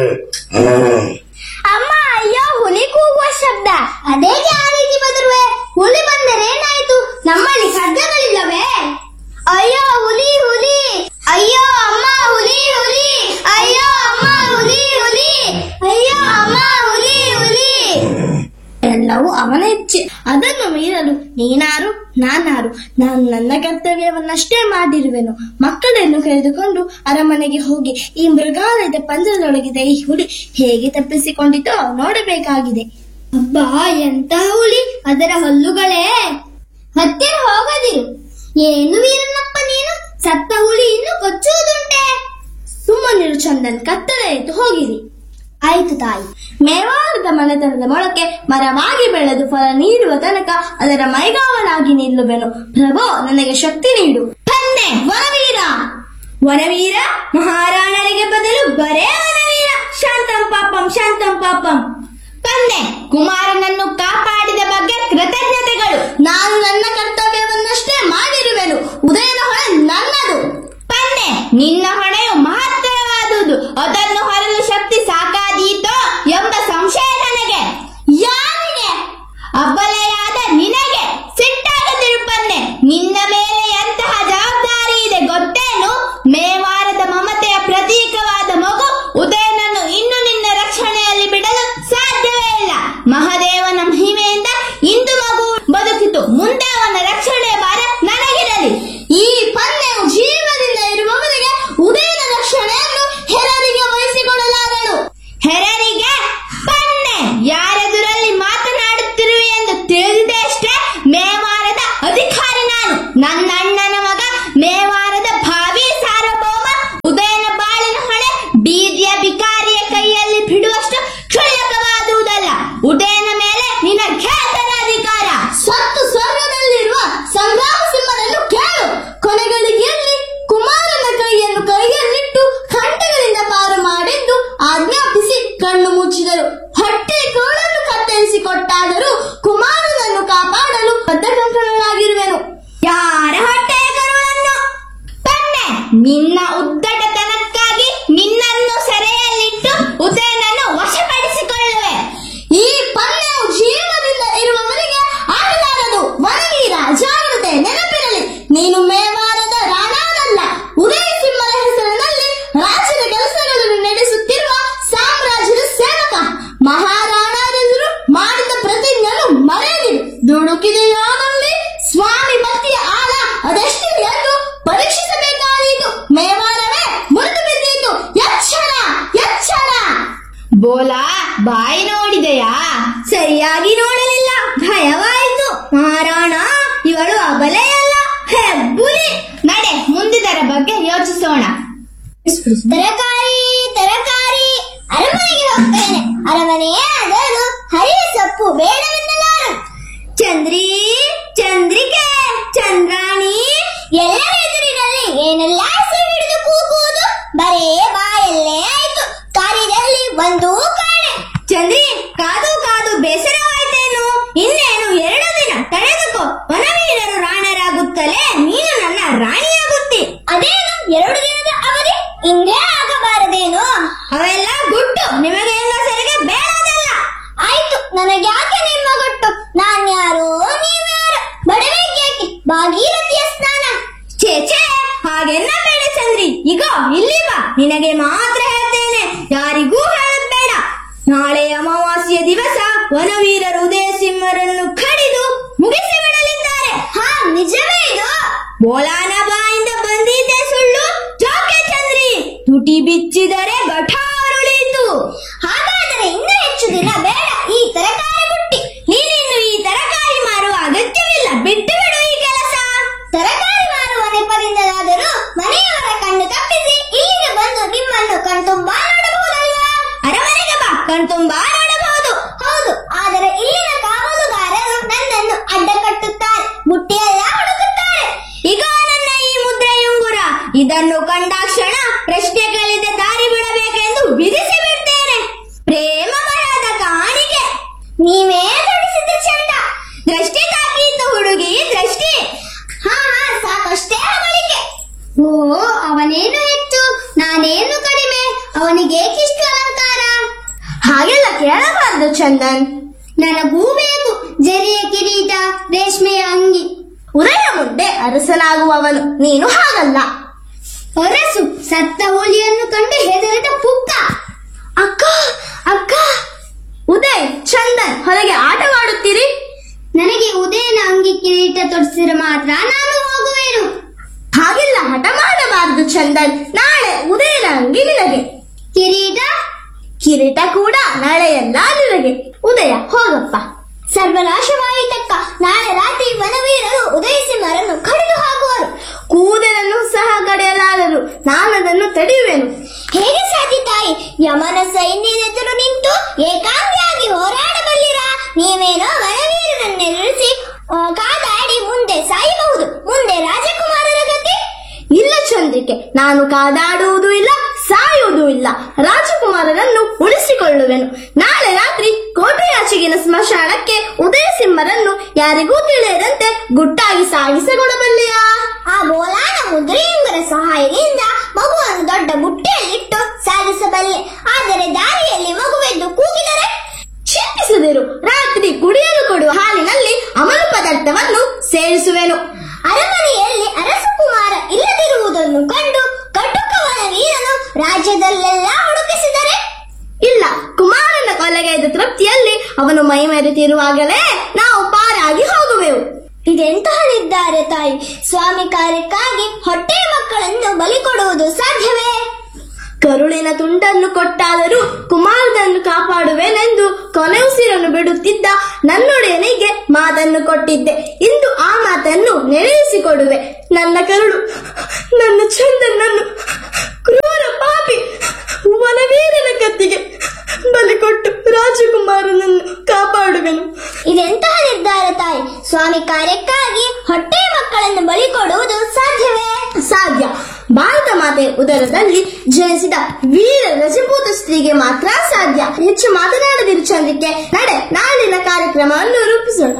ಅಮ್ಮ ಅಯ್ಯೋ ಹುಲಿ ಕೂಗುವ ಶಬ್ದ ಅದೇಗೆ ಆ ರೀತಿ ಬದರುವೆ ಹುಲಿ ಬಂದರೆ ಏನಾಯ್ತು ನಮ್ಮಲ್ಲಿ ಖಡ್ಗಗಳಿಲ್ಲವೇ ಅಯ್ಯೋ ಹುಲಿ ಹುಲಿ ಅಯ್ಯೋ ಅಮ್ಮ ಹುಲಿ ಹುಲಿ ಅಯ್ಯೋ ಅಮ್ಮ ಹುಲಿ ಹುಲಿ ಅಯ್ಯೋ ಅಮ್ಮ ಹುಲಿ ಹುಲಿ ಎಲ್ಲವೂ ಅವನ ಇಚ್ಛೆ ಅದನ್ನು ಮೀರಲು ನೀನಾರು ನಾನಾರು ನಾನು ನನ್ನ ಕರ್ತವ್ಯವನ್ನಷ್ಟೇ ಮಾಡಿರುವೆನು ಮಕ್ಕಳನ್ನು ಕರೆದುಕೊಂಡು ಅರಮನೆಗೆ ಹೋಗಿ ಈ ಮೃಗಾಲಯದ ಪಂಜರದೊಳಗಿದೆ ಈ ಹುಲಿ ಹೇಗೆ ತಪ್ಪಿಸಿಕೊಂಡಿತೋ ನೋಡಬೇಕಾಗಿದೆ ಅಬ್ಬಾ ಎಂತ ಹುಲಿ ಅದರ ಹಲ್ಲುಗಳೇ ಹತ್ತಿರ ಹೋಗದಿರು ಏನು ವೀರನಪ್ಪ ನೀನು ಸತ್ತ ಹುಲಿ ಇನ್ನು ಕೊಚ್ಚುವುದುಂಟೆ ಸುಮ್ಮನಿರು ಚಂದನ್ ಕತ್ತಲೆ ಎದ್ದು ಹೋಗಿರಿ ಆಯ್ತು ತಾಯಿ ಮೇವಾರದ ಮನೆತನದ ಮೊಳಕೆ ಮರವಾಗಿ ಬೆಳೆದು ಫಲ ನೀಡುವ ತನಕ ಅದರ ಮೈಗಾವಲಾಗಿ ನಿಲ್ಲುವೆನು ಪ್ರಭೋ ನನಗೆ ಶಕ್ತಿ ನೀಡು ತಂದೆ ವರವೀರ ವರವೀರ ಮಹಾರಾಣರಿಗೆ ಬದಲು ಬರೇ ವರವೀರ ಶಾಂತಂ ಪಾಪಂ ಶಾಂತಂ ಪಾಪಂ ತಂದೆ ಕುಮಾರನನ್ನು ಕಾಪಾಡಿದ ಬಗ್ಗೆ ಕೃತಜ್ಞತೆಗಳು ನಾನು ನನ್ನ ಕರ್ತವ್ಯವನ್ನಷ್ಟೇ ಮಾಡಿರುವೆನು ಉದಯನ ಹೊಳೆ ನನ್ನದು ತಂದೆ ನಿನ್ನ ಹೊಣೆಯು ಮಹತ್ತರವಾದುದು ಅದನ್ನು ಹೊರಲು ಶಕ್ತಿ ಸಾಕಾದೀತೋ ಎಂಬ ಸಂಶಯ ನನಗೆ ಯಾರಿಗೆ ಅಬ್ಬಲೆಯಾದ ನಿನಗೆ ಸಿಟ್ಟಾಗದಿರುಪನ್ನೆ ನಿನ್ನ ಮೇಲೆ ಎಂತಹ ಜವಾಬ್ದಾರಿ ಇದೆ ಗೊತ್ತೇನು ಮೇವಾರದ ಮಮತೆಯ ಪ್ರತೀಕವಾದ ಮಗು ಉದಯನನ್ನು ಇನ್ನು ನಿನ್ನ ರಕ್ಷಣೆಯಲ್ಲಿ ಬಿಡಲು ಸಾಧ್ಯವೇ ಇಲ್ಲ ಮಹಾದೇವನ ಮಹಿಮೆಯಿಂದ ಇಂದು ಮಗು ಬದುಕಿತು ಮುಂದೆ ಅವನ ರಕ್ಷಣೆ ಭಾರ ನನಗಿರಲಿ ಈ ಪಂದ್ಯವು ಜೀವದಿಂದ ಇರುವವರಿಗೆ ಉದಯನ ರಕ್ಷಣೆಯನ್ನು ಹೆರರಿಗೆ ವಹಿಸಿಕೊಳ್ಳಲಾರಳು ಹೆರರಿಗೆ ಪನ್ನೆ ಯಾರೆದುರಲ್ಲಿ ಮಾತನಾಡುತ್ತಿರುವೆ ಎಂದು ತಿಳಿದಿದೆ ಅಷ್ಟೇ ಮೇವಾರದ ಅಧಿಕಾರಿ ನಾನು ನನ್ನ ಅಣ್ಣನ ಮಗ ಮೇವಾರದ ಭಾವಿ ಸಾರ್ವಭೌಮ ಉದಯನ ಬಾಳಿನ ಹೊಳೆ ಬೀದಿಯ ಬಿಕಾರಿಯ ಕೈಯಲ್ಲಿ ಬಿಡುವಷ್ಟು ಕ್ಷುಲ್ಲಕವಾದುದಲ್ಲ ಉದಯನ ಮೇಲೆ ನಿನ್ನ ಖ್ಯಾತನ ಅಧಿಕಾರ ಸತ್ತು ಸ್ವರ್ಗದಲ್ಲಿರುವ ಸಂಗ್ರಾಮ ಸಿಂಹನನ್ನು ಕೇಳು ಕೊನೆಗಳಿಗೆಯಲ್ಲಿ ಕುಮಾರನ ಕೈಯನ್ನು ಕೈಯಲ್ಲಿಟ್ಟು ಖಂಡಗಳಿಂದ ಪಾರು ಮಾಡಿದ್ದು ಆಜ್ಞಾಪಿಸಿ ಕಣ್ಣು ಮುಚ್ಚಿದರು ಹೊಟ್ಟೆ ಕೋಳನ್ನು ಕತ್ತರಿಸಿಕೊಟ್ಟಾದರೂ ಕುಮಾರನನ್ನು ಕಾಪಾಡಲು ಬದ್ಧಕಂಕಣನಾಗಿರುವೆನು ಯಾರ ಹೊಟ್ಟೆಯ ಕರುಳನ್ನು ಪನ್ನೆ ನಿನ್ನ ಉದ್ದಟತನಕ್ಕಾಗಿ ನಿನ್ನನ್ನು ಸೆರೆಯಲ್ಲಿಟ್ಟು ಉದಯನನ್ನು ವಶಪಡಿಸಿಕೊಳ್ಳುವೆ ಈ ಪನ್ನೆಯು ಜೀವದಿಂದ ಇರುವವರಿಗೆ ಆಗಲಾರದು ವರವೀರ ಜಾಗ್ರತೆ ನೆನಪಿರಲಿ ನೀನು ಮೇವಾರದ ರಾಣಾನಲ್ಲ ಉದಯ ಸಿಂಹನ ಹೆಸರಿನಲ್ಲಿ ರಾಜ್ಯದ ಕೆಲಸಗಳನ್ನು ನಡೆಸುತ್ತಿರುವ ಸಾಮ್ರಾಜ್ಯದ ಸೇವಕ ಮಹಾರಾಣಾರೆದುರು ಮಾಡಿದ ಪ್ರತಿಜ್ಞೆಯನ್ನು ಮರೆಯದಿರು ದುಡುಕಿದೆಯಾನಲ್ಲಿ ಸ್ವಾಮಿ ಭಕ್ತಿಯ ಆಳ ಅದೆಷ್ಟಿದೆ ಎಂದು ಪರೀಕ್ಷಿಸಬೇಕಾದೀತು ಮೇವಾರವೇ ಮುರಿದು ಬಿದ್ದೀತು ಎಚ್ಚರ ಎಚ್ಚರ ಬೋಲಾ ಬಾಯಿ ನೋಡಿದೆಯಾ ಸರಿಯಾಗಿ ನೋಡಲಿಲ್ಲ ಭಯವಾಯಿತು ಮಹಾರಾಣ ಇವಳು ಅಬಲೆಯಲ್ಲ ಹೆಬ್ಬುಲಿ ನಡೆ ಮುಂದಿದರ ಬಗ್ಗೆ ಯೋಚಿಸೋಣ ತರಕಾರಿ ತರಕಾರಿ ಅರಮನೆಗೆ ಹೋಗ್ತೇನೆ ಅರಮನೆಯೇ ಅದನ್ನು ಹರಿಯ ಸೊಪ್ಪು ಬೇಡವೆನ್ನಲಾರು ಚಂದ್ರಿ ಚಂದ್ರಿಕೆ ಚಂದ್ರಾಣಿ ಎಲ್ಲರ ಎದುರಿನಲ್ಲಿ ಏನೆಲ್ಲ ಹೆಸರು ಹಿಡಿದು ಕೂಗುವುದು ಬರೇ ಬಾಯಲ್ಲೇ ಆಯ್ತು ಕಾರ್ಯದಲ್ಲಿ ಒಂದು ಕಾಣೆ ಚಂದ್ರಿ ಕಾದು ಕಾದು ಬೇಸರವಾಯ್ತೇನು ಇನ್ನೇನು ಎರಡು ದಿನ ತಡೆದುಕೋ ವನವೀರರು ರಾಣರಾಗುತ್ತಲೇ ನೀನು ನನ್ನ ರಾಣಿಯಾಗುತ್ತಿ ಅದೇನು ಎರಡು ದಿನದ ಅವಧಿ ಇಂದೇ ಆಗಬಾರದೇನು ಅವೆಲ್ಲ ಗುಟ್ಟು ನಿಮಗೆ ಹೆಂಗಸರಿಗೆ ಬೇಡದಲ್ಲ ಆಯ್ತು ನನಗೆ ಯಾಕೆ ನಿಮ್ಮ ಗುಟ್ಟು ನಾನ್ಯಾರು ನೀವ್ಯಾರು ಬಡವೇಗೇಕೆ ಭಾಗೀರಥಿಯ ಸ್ನಾನ ಛೇ ಛೇ ಹಾಗೆನ್ನಬೇಡ ಚಂದ್ರಿ ಈಗ ಇಲ್ಲಿ ಬಾ ನಿನಗೆ ಮಾತ್ರ ಹೇಳ್ತೇನೆ ಯಾರಿಗೂ ಹೇಳಬೇಡ ನಾಳೆ ಅಮಾವಾಸ್ಯ ದಿವಸ ವನವೀರರು ಉದಯ ಸಿಂಹರನ್ನು ಕಡಿದು ಮುಗಿಸಿ ಬಿಡಲಿದ್ದಾರೆ ಹಾ ನಿಜವೇ ಇದು ಬೋಲಾನ ಬಾಯಿಂದ ಬಂದಿದ್ದೆ ಸುಳ್ಳು ಜೋಕೆ ಚಂದ್ರಿ ತುಟಿ ಬಿಚ್ಚಿದರೆ ಗಠಾರುಳಿತು ಹಾಗಾದರೆ ಇನ್ನೂ ಹೆಚ್ಚು ದಿನ ಬೇಡ ಈ ತರಕಾರಿ ಬುಟ್ಟಿ ನೀನಿನ್ನು ಈ ತರಕಾರಿ ಮಾರುವ ಅಗತ್ಯವಿಲ್ಲ ಬಿಟ್ಟು ಬಿಡು ಈ ಕೆಲಸ ತರಕಾರಿ ಮಾರುವ ನೆಪದಿಂದಲಾದರೂ ಮನೆಯವರ ಕಣ್ಣು ತಪ್ಪಿಸಿ ಇಲ್ಲಿಗೆ ಬಂದು ನಿಮ್ಮನ್ನು ಕಣ್ತುಂಬಾ ನೋಡಬಹುದಲ್ವಾ ಅರಮನೆಗೆ ಬಾ ಕಣ್ತುಂಬಾ ನೋಡಬಹುದು ಹೌದು ಆದರೆ ಇಲ್ಲಿನ ಕಾವಲುಗಾರರು ನನ್ನನ್ನು ಅಡ್ಡ ಕಟ್ಟುತ್ತಾರೆ ಬುಟ್ಟಿಯೆಲ್ಲ ಹುಡುಕುತ್ತಾರೆ ಈಗ ನನ್ನ ಈ ಮುದ್ರೆಯುಂಗುರ ಇದನ್ನು ಕಂಡಾಕ್ಷಣ ಪ್ರಶ್ನೆಗಳಿಂದ ದಾರಿ ಬಿಡಬೇಕೆಂದು ವಿಧಿಸಿ ಬಿಡ್ತೇನೆ ಪ್ರೇಮ ಬರದ ಕಾಣಿಕೆ ನೀವೇ ತೊಡಿಸಿದ ಚಂದ ದೃಷ್ಟಿ ತಾಕೀತು ಹುಡುಗಿ ದೃಷ್ಟಿ ಹಾ ಹಾ ಸಾಕಷ್ಟೇ ಅವಳಿಗೆ ಓ ಅವನೇನು ಹೆಚ್ಚು ನಾನೇನು ಕಡಿಮೆ ಅವನಿಗೆ ಏಕಿಷ್ಟು ಅಲಂಕಾರ ಹಾಗೆಲ್ಲ ಕೇಳಬಾರ್ದು ಚಂದನ್ ನನಗೂ ಬೇಕು ಜರಿಯ ಕಿರೀಟ ರೇಷ್ಮೆಯ ಅಂಗಿ ಉದಯ ಮುಂದೆ ಅರಸನಾಗುವವನು ನೀನು ಹಾಗಲ್ಲ ಅರಸು ಸತ್ತ ಹುಲಿಯನ್ನು ಕಂಡು ಹೆದರಿದ ಪುಕ್ಕ ಅಕ್ಕ ಅಕ್ಕ ಉದಯ್ ಚಂದನ್ ಹೊರಗೆ ಆಟವಾಡುತ್ತೀರಿ ನನಗೆ ಉದಯನ ಅಂಗಿ ಕಿರೀಟ ತೊಡಿಸಿದ್ರೆ ಮಾತ್ರ ನಾನು ಹೋಗುವೆನು ಹಾಗೆಲ್ಲ ಹಠ ಮಾಡಬಾರದು ಚಂದನ್ ನಾಳೆ ಉದಯನ ಅಂಗಿ ನಿನಗೆ ಕಿರೀಟ ಕಿರೀಟ ಕೂಡ ನಾಳೆ ಎಲ್ಲ ನಿನಗೆ ಉದಯ ಹೋಗಪ್ಪ ಸರ್ವನಾಶವಾಯಿತಕ್ಕ ನಾಳೆ ರಾತ್ರಿ ವನವೀರರು ಉದಯಿಸಿಮರನ್ನು ಕಡಿದು ಹಾಕುವರು ಕೂದಲನ್ನು ಸಹ ಕಡಿಯಲಾರರು ನಾನದನ್ನು ತಡೆಯುವೆನು ಹೇಗೆ ಸಾಧ್ಯ ತಾಯಿ ಯಮನ ಸೈನ್ಯದೆದುರು ನಿಂತು ಏಕಾಂಗಿಯಾಗಿ ಹೋರಾಡಬಲ್ಲಿರಾ ನೀವೇನೋ ವನವೀರರನ್ನೆದುರಿಸಿ ಆ, ಕಾದಾಡಿ ಮುಂದೆ ಸಾಯಬಹುದು ಮುಂದೆ ರಾಜಕುಮಾರರ ಗತಿ ಇಲ್ಲ ಚಂದ್ರಿಕೆ ನಾನು ಕಾದಾಡುವುದೂ ಇಲ್ಲ ಸಾಯುವುದೂ ಇಲ್ಲ ರಾಜಕುಮಾರರನ್ನು ಉಳಿಸಿಕೊಳ್ಳುವೆನು ನಾಳೆ ರಾತ್ರಿ ಕೋಟೆಯಾಚೆಗಿನ ಸ್ಮಶಾನಕ್ಕೆ ಉದಯ ಸಿಂಹರನ್ನು ಯಾರಿಗೂ ತಿಳಿಯದಂತೆ ಗುಟ್ಟಾಗಿ ಸಾಗಿಸಗೊಡಬಲ್ಲೆಯಾ ಆ ಬೋಲಾನ ಮುದ್ರೆಯುಂಗರ ಸಹಾಯದಿಂದ ಮಗುವನ್ನು ದೊಡ್ಡ ಬುಟ್ಟೆಯಲ್ಲಿಟ್ಟು ಸಾಗಿಸಬಲ್ಲೆ ಆದರೆ ದಾರಿಯಲ್ಲಿ ಮಗುವೆದ್ದು ಕೂಗಿದರೆ ಚಿಂತಿಸದಿರು ರಾತ್ರಿ ಕುಡಿಯಲು ಕೊಡುವ ಹಾಲಿನಲ್ಲಿ ಅಮಲು ಪದಾರ್ಥವನ್ನು ಸೇರಿಸುವೆನು ಅರಮನೆಯಲ್ಲಿ ಅರಸಕುಮಾರ ಇಲ್ಲದಿರುವುದನ್ನು ಕಂಡು ಕಟುಕವನ ವೀರನು ರಾಜ್ಯದಲ್ಲೆಲ್ಲ ಹುಡುಕಿಸಿದರೆ ಇಲ್ಲ ಕುಮಾರನ ಕೊಲೆಗೈದ ತೃಪ್ತಿಯಲ್ಲಿ ಅವನು ಮೈ ಮೆರೆತಿರುವಾಗಲೇ ನಾವು ಪಾರಾಗಿ ಹೋಗುವೆವು ಇದೆಂತಹ ನಿರ್ಧಾರ ತಾಯಿ ಸ್ವಾಮಿ ಕಾರ್ಯಕ್ಕಾಗಿ ಹೊಟ್ಟೆ ಮಕ್ಕಳನ್ನು ಬಲಿ ಕೊಡುವುದು ಸಾಧ್ಯವೇ ಕರುಳಿನ ತುಂಡನ್ನು ಕೊಟ್ಟಾದರೂ ಕುಮಾರನನ್ನು ಕಾಪಾಡುವೆನೆಂದು ಕೊನೆ ಉಸಿರನ್ನು ಬಿಡುತ್ತಿದ್ದ ನನ್ನೊಡೆಯನಿಗೆ ಮಾತನ್ನು ಕೊಟ್ಟಿದ್ದೆ ಇಂದು ಆ ಮಾತನ್ನು ನೆರವೇರಿಸಿಕೊಡುವೆ ನನ್ನ ಕರುಳು ನನ್ನ ಚಂದನನ್ನು ಕ್ರೂರ ಪಾಪಿ ವನವೀರನ ಕತ್ತಿಗೆ ಬಲಿ ಕೊಟ್ಟು ರಾಜಕುಮಾರನನ್ನು ಕಾಪಾಡುವೆನು ಇದೆಂತಹ ನಿರ್ಧಾರ ತಾಯಿ ಸ್ವಾಮಿ ಕಾರ್ಯಕ್ಕಾಗಿ ಹೊಟ್ಟೆ ಮಕ್ಕಳನ್ನು ಬಲಿ ಕೊಡುವುದು ಸಾಧ್ಯವೇ ಸಾಧ್ಯ ಭಾರತ ಮಾತೆ ಉದರದಲ್ಲಿ ಜನಿಸಿದ ವೀರ ರಜಪೂತ ಸ್ತ್ರೀಗೆ ಮಾತ್ರ ಸಾಧ್ಯ ಹೆಚ್ಚು ಮಾತನಾಡದಿರು ಚಂದ್ರಿಕೆ ನಡೆ ನಾಳಿನ ಕಾರ್ಯಕ್ರಮವನ್ನು ರೂಪಿಸೋಣ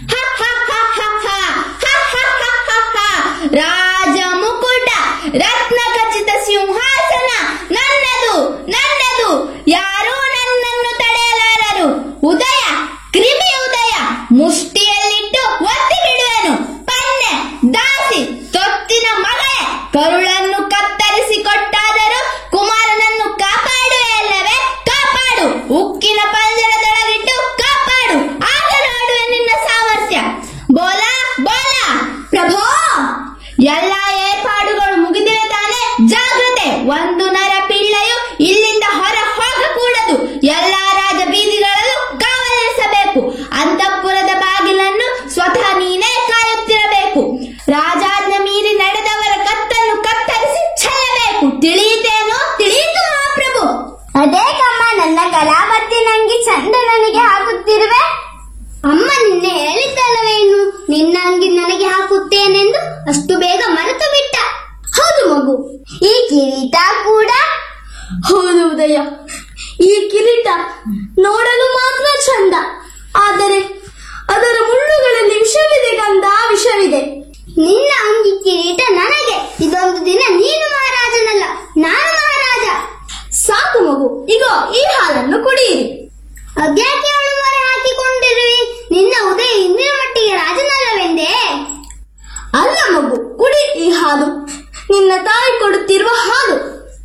ರಾಜ ಮುಕುಟ ರತ್ನ ಖಚಿತ ಸಿಂಹಾಸನ ನನ್ನದು ನನ್ನದು ಯಾರೂ ನನ್ನನ್ನು ತಡೆಯಲಾರರು ಉದಯ ಕ್ರಿಮಿ ಉದಯ ಮುಷ್ಟಿಯಲ್ಲಿಟ್ಟು ಒತ್ತಿ ಬಿಡುವೆನು ಪನ್ನೆ ದಾಸಿ ತೊತ್ತಿನ ಮಗಳೇ ಕರುಳನ್ನು ಕತ್ತರಿಸಿ ಕೊಟ್ಟಾದರೂ ಕುಮಾರನನ್ನು ಕಾಪಾಡುವೆ ಅಲ್ಲವೇ ಕಾಪಾಡು ಉಕ್ಕಿನ ಪಂಜರದೊಳಗಿಟ್ಟು ಕಾಪಾಡು ಆಗ ನೋಡುವೆ ನಿನ್ನ ಸಾಮರ್ಥ್ಯ ಬೋಲ ಬೋಲ ಪ್ರಭೋ ಎಲ್ಲ ಏರ್ಪಾಡುಗಳು ಮುಗಿದಿವೆ ತಾನೆ ಜಾಗ್ರತೆ ಒಂದು ನರ ಪಿಳ್ಳೆಯು ಇಲ್ಲಿಂದ ಹೊರ ಹೋಗಕೂಡದು ಎಲ್ಲ ರಾಜ ಬೀದಿಗಳಲ್ಲೂ ಕಾವಲಿರಿಸಬೇಕು ಅಂತಃಪುರದ ಬಾಗಿಲನ್ನು ಸ್ವತಃ ನೀನೇ ಕಾಯುತ್ತಿರಬೇಕು ರಾಜಾಜ್ಞೆ ಮೀರಿ ನಡೆದವರ ಕತ್ತನ್ನು ಕತ್ತರಿಸಿ ಚೆಲ್ಲಬೇಕು ತಿಳಿಯಿತೇನೋ ತಿಳಿಯಿತು ಮಹಾಪ್ರಭು ಅದೇ ಕಮ್ಮ ನನ್ನ ಕಲಾಪತಿ ನಂಗೆ ಚಂದನನಿಗೆ ಹಾಕುತ್ತಿರುವೆ ಅಮ್ಮ ನಿನ್ನೆ ಹೇಳಿದ್ದಲ್ಲವೇನು ನಿನ್ನ ಅಂಗಿ ನನಗೆ ಹಾಕುತ್ತೇನೆಂದು ಅಷ್ಟು ಬೇಗ ಮರೆತು ಬಿಟ್ಟ ಹೌದು ಮಗು ಈ ಕಿರೀಟ ಕೂಡ ಹೌದು ಉದಯ ಈ ಕಿರೀಟ ನೋಡಲು ಮಾತ್ರ ಚಂದ ಆದರೆ ಅದರ ಮುಳ್ಳುಗಳಲ್ಲಿ ವಿಷವಿದೆ ಗಂಧ ವಿಷವಿದೆ ನಿನ್ನ ಅಂಗಿ ಕಿರೀಟ ನನಗೆ ಇದೊಂದು ದಿನ ನೀನು ಮಹಾರಾಜನಲ್ಲ ನಾನು ಮಹಾರಾಜ ಸಾಕು ಮಗು ಈಗ ಈ ಹಾಲನ್ನು ಕುಡಿಯಿರಿ ಅದ್ಯಾಕೆ ಅವಳು ಮರೆ ಹಾಕಿಕೊಂಡಿರುವಿ ನಿನ್ನ ಉದಯ ಇಂದಿನ ಮಟ್ಟಿಗೆ ರಾಜನಲ್ಲವೆಂದೇ ಅಲ್ಲ ಮಗು ಕುಡಿ ಈ ಹಾಲು ನಿನ್ನ ತಾಯಿ ಕೊಡುತ್ತಿರುವ ಹಾಲು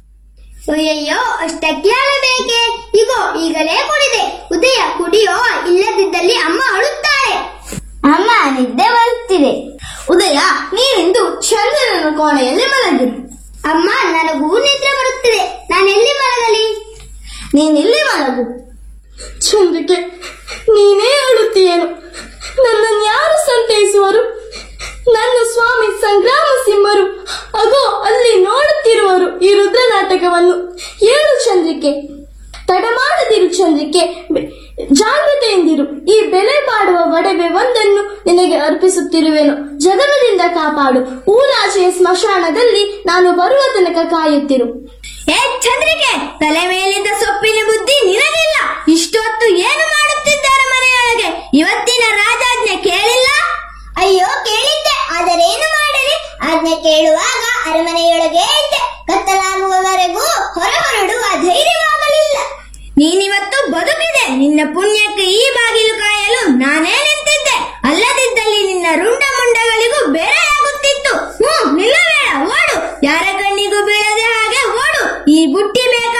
ಅಯ್ಯಯ್ಯೋ ಅಷ್ಟಕ್ಕೆ ಅಳಬೇಕೆ ಇಗೋ ಈಗಲೇ ಕುಡಿದೆ ಉದಯ ಕುಡಿಯೋ ಇಲ್ಲದಿದ್ದಲ್ಲಿ ಅಮ್ಮ ಅಳುತ್ತಾರೆ ಅಮ್ಮ ನಿದ್ದೆ ಬರುತ್ತಿದೆ ಉದಯ ನೀನಿಂದು ಚಂದ್ರನ ಕೋಣೆಯಲ್ಲಿ ಮಲಗಿರು ಅಮ್ಮ ನನಗೂ ನಿದ್ರೆ ಬರುತ್ತಿದೆ ನಾನೆಲ್ಲಿ ಮಲಗಲಿ ನೀನಿಲ್ಲಿ ಮಲಗು ಚಂದ್ರಿಕೆ ನೀನೇ ಅಳುತ್ತೀಯೇನು ನನ್ನನ್ನು ಯಾರು ಸಂತೈಸುವರು ನನ್ನ ಸ್ವಾಮಿ ಸಂಗ್ರಾಮ ಸಿಂಹರು ಅಗೋ ಅಲ್ಲಿ ನೋಡುತ್ತಿರುವರು ಈ ರುದ್ರ ನಾಟಕವನ್ನು ಏಳು ಚಂದ್ರಿಕೆ ತಡ ಮಾಡದಿರು ಚಂದ್ರಿಕೆ ಬೆ- ಜಾಗ್ರತೆಯಿಂದಿರು ಈ ಬೆಲೆ ಬಾಡುವ ಒಡವೆ ಒಂದನ್ನು ನಿನಗೆ ಅರ್ಪಿಸುತ್ತಿರುವೆನು ಜಗನದಿಂದ ಕಾಪಾಡು ಊರಾಚೆಯ ಸ್ಮಶಾನದಲ್ಲಿ ನಾನು ಬರುವ ತನಕ ಕಾಯುತ್ತಿರು ಏ ಚಂದ್ರಿಕೆ ತಲೆ ಮೇಲಿದ್ದ ಸೊಪ್ಪಿನ ಬುದ್ಧಿ ನಿನಗಿಲ್ಲ ಇಷ್ಟೊತ್ತು ಏನು ಮಾಡುತ್ತಿದ್ದಾರೆ ಮನೆಯೊಳಗೆ ಇವತ್ತಿನ ರಾಜಾಜ್ಞೆ ಕೇಳಿಲ್ಲ ಅಯ್ಯೋ ಕೇಳಿದ್ದೆ ಆದರೇನು ಮಾಡಲಿ ಆಜ್ಞೆ ಕೇಳುವಾಗ ಅರಮನೆಯೊಳಗೆ ಇದ್ದೆ ಕತ್ತಲಾಗುವವರೆಗೂ ಹೊರ ಹೊರಡುವ ಧೈರ್ಯವಾಗಲಿಲ್ಲ ನೀನಿವತ್ತು ಬರು ಬದುಕಿದೆ ನಿನ್ನ ಪುಣ್ಯಕ್ಕೆ ಈ ಬಾಗಿಲು ಕಾಯಲು ನಾನೇ ನಿಂತಿದ್ದೆ ಅಲ್ಲದಿದ್ದಲ್ಲಿ ನಿನ್ನ ರುಂಡ ಮುಂಡಗಳಿಗೂ ಬೇರೆಯಾಗುತ್ತಿತ್ತು ಹ್ಞೂ ನಿಲ್ಲಬೇಡ ಓಡು ಯಾರ ಕಣ್ಣಿಗೂ ಬೀಳದೆ ಹಾಗೆ ಓಡು ಈ ಬುಟ್ಟಿ ಬೇಕ